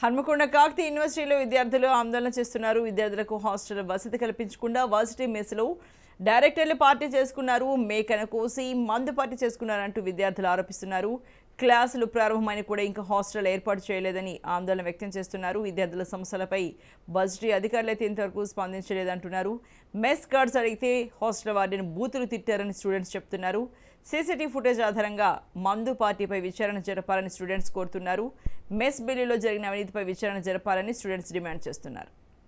హన్మకొండ కాకతీయ యూనివర్సిటీలో విద్యార్థులు ఆందోళన చేస్తున్నారు విద్యార్థులకు హాస్టల్ వసతి కల్పించకుండా వర్సిటీ మెస్లో డైరెక్టర్లు పార్టీ చేసుకున్నారు మేకన కోసి మందు పార్టీ చేసుకున్నారంటూ విద్యార్థులు ఆరోపిస్తున్నారు క్లాసులు ప్రారంభమైన కూడా ఇంకా హాస్టల్ ఏర్పాటు చేయలేదని ఆందోళన వ్యక్తం చేస్తున్నారు విద్యార్థుల సమస్యలపై వర్సిటీ అధికారులైతే ఇంతవరకు స్పందించలేదంటున్నారు మెస్ కార్డ్స్ అడిగితే హాస్టల్ వార్డెన్ బూతులు తిట్టారని స్టూడెంట్స్ చెప్తున్నారు సీసీటీవీ ఫుటేజ్ ఆధారంగా మందు పార్టీపై విచారణ జరపాలని స్టూడెంట్స్ కోరుతున్నారు మెస్ బిల్లులో జరిగిన అవినీతిపై విచారణ జరపాలని స్టూడెంట్స్ డిమాండ్ చేస్తున్నారు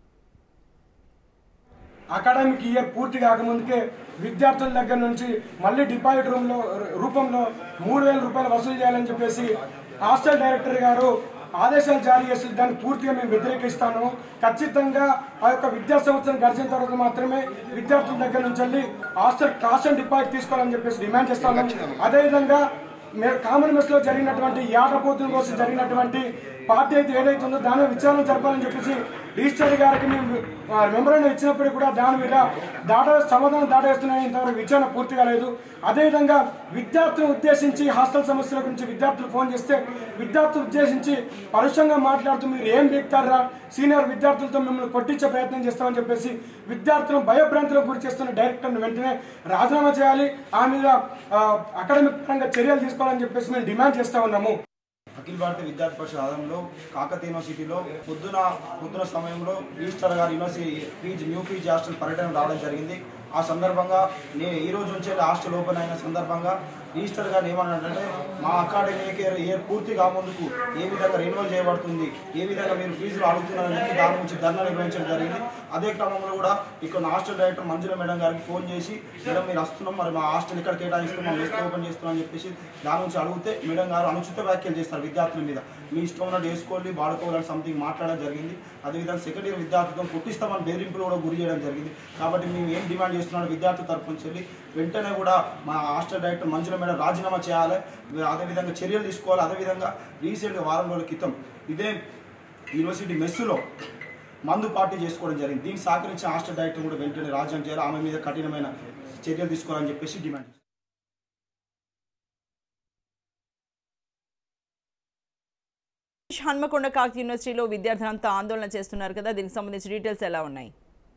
అకాడమిక్ ఇయర్ పూర్తి కాకముందుకే విద్యార్థుల దగ్గర నుంచి మళ్ళీ డిపాజిట్ రూమ్లో రూపంలో మూడు వేల రూపాయలు వసూలు చేయాలని చెప్పేసి హాస్టల్ డైరెక్టర్ గారు ఆదేశాలు జారీ చేసి దాన్ని పూర్తిగా మేము వ్యతిరేకిస్తాను ఖచ్చితంగా ఆ యొక్క విద్యా సంవత్సరం గడిచిన తర్వాత మాత్రమే విద్యార్థుల దగ్గర నుంచి వెళ్ళి హాస్టల్ కాస్ట్ అండ్ డిపాజిట్ తీసుకోవాలని చెప్పేసి డిమాండ్ చేస్తాను అదేవిధంగా మే- కామన్ మెస్ లో జరిగినటువంటి యాటపోతుల కోసం జరిగినటువంటి పార్టీ అయితే ఏదైతే ఉందో దాని మీద విచారణ జరపాలని చెప్పేసి రిజిస్టర్ గారికి మేము మెమరాండం ఇచ్చినప్పుడు కూడా దాని మీద దాట సమాధానం దాటేస్తున్నాయి ఇంతవరకు విచారణ పూర్తి కాలేదు అదేవిధంగా విద్యార్థులను ఉద్దేశించి హాస్టల్ సమస్యల గురించి విద్యార్థులు ఫోన్ చేస్తే విద్యార్థులు ఉద్దేశించి పరుషంగా మాట్లాడుతూ మీరు ఏం బీక్తారా సీనియర్ విద్యార్థులతో మిమ్మల్ని కొట్టించే ప్రయత్నం చేస్తామని చెప్పేసి విద్యార్థులను భయభ్రాంతులకు గురి చేస్తున్న డైరెక్టర్ని వెంటనే రాజీనామా చేయాలి ఆ మీద ఆ, అకాడమిక్ పరంగా చర్యలు తీసుకోవాలని చెప్పేసి మేము డిమాండ్ చేస్తా ఉన్నాము అఖిల భారతీయ విద్యార్థి పరిషత్ ఆధ్వర్యంలో కాకతీయ యూనివర్సిటీలో పొద్దున పొద్దున సమయంలో register garu university PG new PG hostel పర్యటన రావడం జరిగింది ఆ సందర్భంగా నేను ఈ రోజు నుంచి హాస్టల్ ఓపెన్ అయిన సందర్భంగా రిజిస్టర్ గారు ఏమన్నాడంటే మా అకాడమిక్ ఇయర్ ఇయర్ పూర్తి కాముందుకు ఏ విధంగా రెన్యువల్ చేయబడుతుంది ఏ విధంగా మీరు ఫీజులు అడుగుతున్నారని చెప్పి దాని గురించి ధర్నా నిర్వహించడం జరిగింది అదే క్రమంలో కూడా ఇక్కడ ఉన్న హాస్టల్ డైరెక్టర్ మంజుల మేడం గారికి ఫోన్ చేసి మేడం మీరు వస్తున్నాం మరి మా హాస్టల్ ఇక్కడ కేటాయిస్తున్నాం లిస్ట్ ఓపెన్ చేస్తున్నాం అని చెప్పేసి దాని నుంచి అడిగితే మేడం గారు అనుచిత వ్యాఖ్యలు చేస్తారు విద్యార్థుల మీద మీ ఇష్టం ఉన్నట్టు వేసుకోవాలి వాడుకోవాలని సంథింగ్ మాట్లాడడం జరిగింది అదేవిధంగా సెకండ్ ఇయర్ విద్యార్థులతో పుట్టిస్తామని బెదిరింపులు కూడా గురి చేయడం జరిగింది కాబట్టి మేము ఏం డిమాండ్ చేస్తున్నాం విద్యార్థుల తరపు నుంచి వెళ్ళి వెంటనే కూడా మా హాస్టల్ డైరెక్టర్ మంజుల మేడం రాజీనామా చేయాలి అదేవిధంగా చర్యలు తీసుకోవాలి అదేవిధంగా రీసెంట్గా వారం రోజుల క్రితం ఇదే యూనివర్సిటీ మెస్సులో మందు పార్టీ చేసుకోవడం జరిగింది దీనికి సహకరించిన హాస్టల్ డైరెక్టర్ కూడా వెంటనే రాజీనామా చేయాలి ఆమె మీద కఠినమైన చర్యలు తీసుకోవాలని చెప్పేసి డిమాండ్ చేస్తున్నాం హన్మకొండ కాకతీయ యూనివర్సిటీలో విద్యార్థులంతా ఆందోళన చేస్తున్నారు కదా దీనికి సంబంధించి డీటెయిల్స్ ఎలా ఉన్నాయి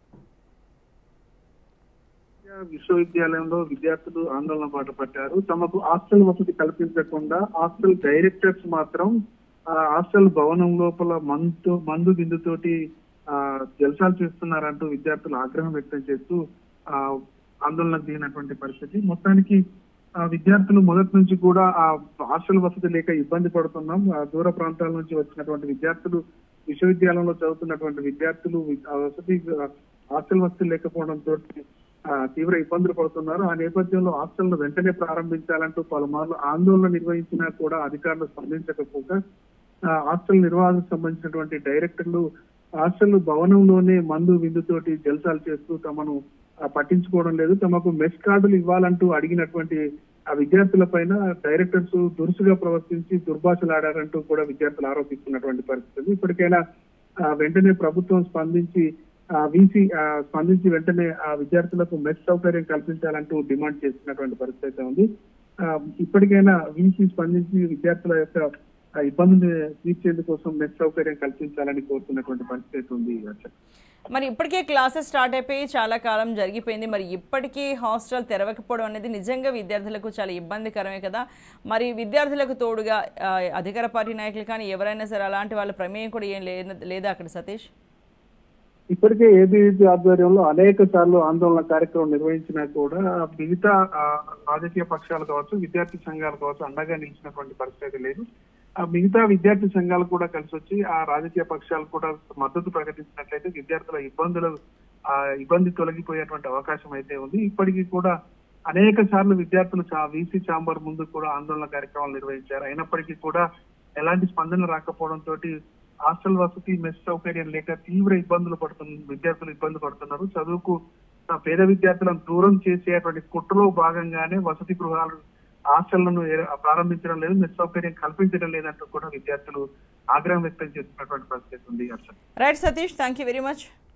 విశ్వవిద్యాలయంలో విద్యార్థులు ఆందోళన బాట పట్టారు తమకు హాస్టల్ వసతి కల్పించకుండా హాస్టల్ డైరెక్టర్స్ మాత్రం ఆ హాస్టల్ భవనం లోపల మందు మందు బిందుతోటి ఆ జల్సాలు చేస్తున్నారంటూ విద్యార్థులు ఆగ్రహం వ్యక్తం చేస్తూ ఆ ఆందోళనకు దిగినటువంటి పరిస్థితి మొత్తానికి ఆ విద్యార్థులు మొదటి నుంచి కూడా ఆ హాస్టల్ వసతి లేక ఇబ్బంది పడుతున్నాం ఆ దూర ప్రాంతాల నుంచి వచ్చినటువంటి విద్యార్థులు విశ్వవిద్యాలయంలో చదువుతున్నటువంటి విద్యార్థులు ఆ వసతి ఆ హాస్టల్ వసతి లేకపోవడంతో ఆ, తీవ్ర ఇబ్బందులు పడుతున్నారు ఆ నేపథ్యంలో హాస్టల్ వెంటనే ప్రారంభించాలంటూ పలుమార్లు ఆందోళన నిర్వహించినా కూడా అధికారులు స్పందించకపోగా ఆ, హాస్టల్ నిర్వహణకు సంబంధించినటువంటి డైరెక్టర్లు హాస్టల్ భవనంలోనే మందు విందుతోటి జల్సాలు చేస్తూ తమను ఆ, పట్టించుకోవడం లేదు తమకు మెస్ కార్డులు ఇవ్వాలంటూ అడిగినటువంటి ఆ విద్యార్థుల పైన డైరెక్టర్స్ దురుసుగా ప్రవర్తించి దుర్భాషలాడారంటూ కూడా విద్యార్థులు ఆరోపిస్తున్నటువంటి పరిస్థితి ఇప్పటికైనా ఆ, వెంటనే ప్రభుత్వం స్పందించి ఆ వీసీ ఆ, స్పందించి వెంటనే ఆ విద్యార్థులకు మెస్ సౌకర్యం కల్పించాలంటూ డిమాండ్ చేస్తున్నటువంటి పరిస్థితి అయితే ఉంది ఆ, ఇప్పటికైనా వీసీ స్పందించి విద్యార్థుల యొక్క ఆ, ఇబ్బందిని తీర్చేందుకోసం మెస్ సౌకర్యం కల్పించాలని కోరుతున్నటువంటి పరిస్థితి అయితే ఉంది హర్ష. మరి ఇప్పటికే క్లాసెస్ స్టార్ట్ అయిపోయి చాలా కాలం జరిగిపోయింది మరి ఇప్పటికీ హాస్టల్ తెరవకపోవడం అనేది నిజంగా విద్యార్థులకు చాలా ఇబ్బందికరమే కదా మరి విద్యార్థులకు తోడుగా ఆ, అధికార పార్టీ నాయకులు కానీ ఎవరైనా సరే అలాంటి వాళ్ళ ప్రమేయం కూడా ఏం లే- లేదా అక్కడ సతీష్ ఇప్పటికే ఏబీవీపీ ఆధ్వర్యంలో అనేక సార్లు ఆందోళన కార్యక్రమం నిర్వహించినా కూడా మిగతా ఆ, రాజకీయ పక్షాలు కావచ్చు విద్యార్థి సంఘాలు కావచ్చు అండగా నిలిచినటువంటి పరిస్థితి లేదు ఆ మిగతా విద్యార్థి సంఘాలు కూడా కలిసి వచ్చి ఆ రాజకీయ పక్షాలు కూడా మద్దతు ప్రకటించినట్లయితే విద్యార్థుల ఇబ్బందులు ఆ ఇబ్బంది తొలగిపోయేటువంటి అవకాశం అయితే ఉంది ఇప్పటికీ కూడా అనేక సార్లు విద్యార్థులు వీసీ ఛాంబర్ ముందు కూడా ఆందోళన కార్యక్రమాలు నిర్వహించారు అయినప్పటికీ కూడా ఎలాంటి స్పందన రాకపోవడంతో హాస్టల్ వసతి మెస్ సౌకర్యం లేక తీవ్ర ఇబ్బందులు పడుతున్న విద్యార్థులు ఇబ్బంది పడుతున్నారు చదువుకు ఆ పేద విద్యార్థులను దూరం చేసేటువంటి కుట్రలో భాగంగానే వసతి గృహాలు హాస్టళ్లను ఏ- ప్రారంభించడం లేదు మెస్ సౌకర్యం కల్పించడం లేదంటూ కూడా విద్యార్థులు ఆగ్రహం వ్యక్తం చేస్తున్నటువంటి పరిస్థితి ఉంది Harsha right Satish thank you very much